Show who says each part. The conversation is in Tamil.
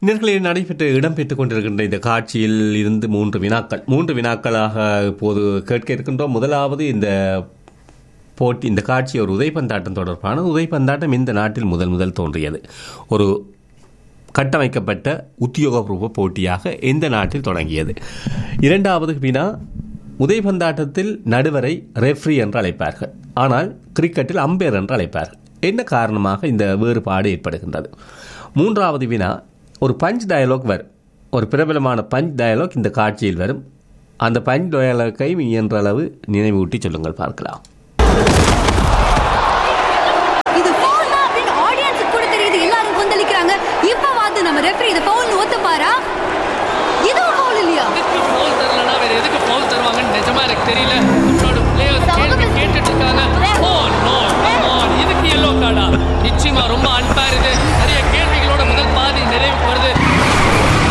Speaker 1: நேர்களில் நடைபெற்று இடம்பெற்றுக் கொண்டிருக்கின்ற இந்த காட்சியில் இருந்து மூன்று வினாக்கள் மூன்று வினாக்களாக இப்போது கேட்க இருக்கின்றோம் முதலாவது இந்த போட்டி இந்த காட்சி ஒரு உதைப்பந்தாட்டம் தொடர்பான உதைப்பந்தாட்டம் இந்த நாட்டில் முதல் முதல் தோன்றியது ஒரு கட்டமைக்கப்பட்ட உத்தியோகபூர்வ போட்டியாக எந்த நாட்டில் தொடங்கியது இரண்டாவது வினா உதைபந்தாட்டத்தில் நடுவரை ரெஃப்ரி என்று அழைப்பார்கள் ஆனால் கிரிக்கெட்டில் அம்பையர் என்று அழைப்பார்கள் என்ன காரணமாக இந்த வேறுபாடு ஏற்படுகின்றது மூன்றாவது வினா ஒரு பஞ்ச் டயலாக் வரும் ஒரு பிரபலமான பஞ்ச் டயலாக் இந்த காட்சியில் வரும் அந்த பஞ்ச் டயலாக்கை இயன்ற அளவு நினைவூட்டி சொல்லுங்கள் பார்க்கலாம்
Speaker 2: இது ஃபவுல் தான் அப்படின்னு ஆடியன்ஸுக்கு கூட தெரியுது எல்லாரும் கொந்தளிக்கிறாங்க இப்ப வாத்து நம்ம ரெஃப்ரி இது ஃபவுல் ஒத்துப்பாரா இதுவும் ஃபவுல் இல்லையா
Speaker 3: எதுக்கு ஃபவுல் தரலனா வேற எதுக்கு ஃபவுல் தருவாங்கன்னு நிஜமா எனக்கு தெரியல நம்மளோட பிளேயர்ஸ் கேள்வி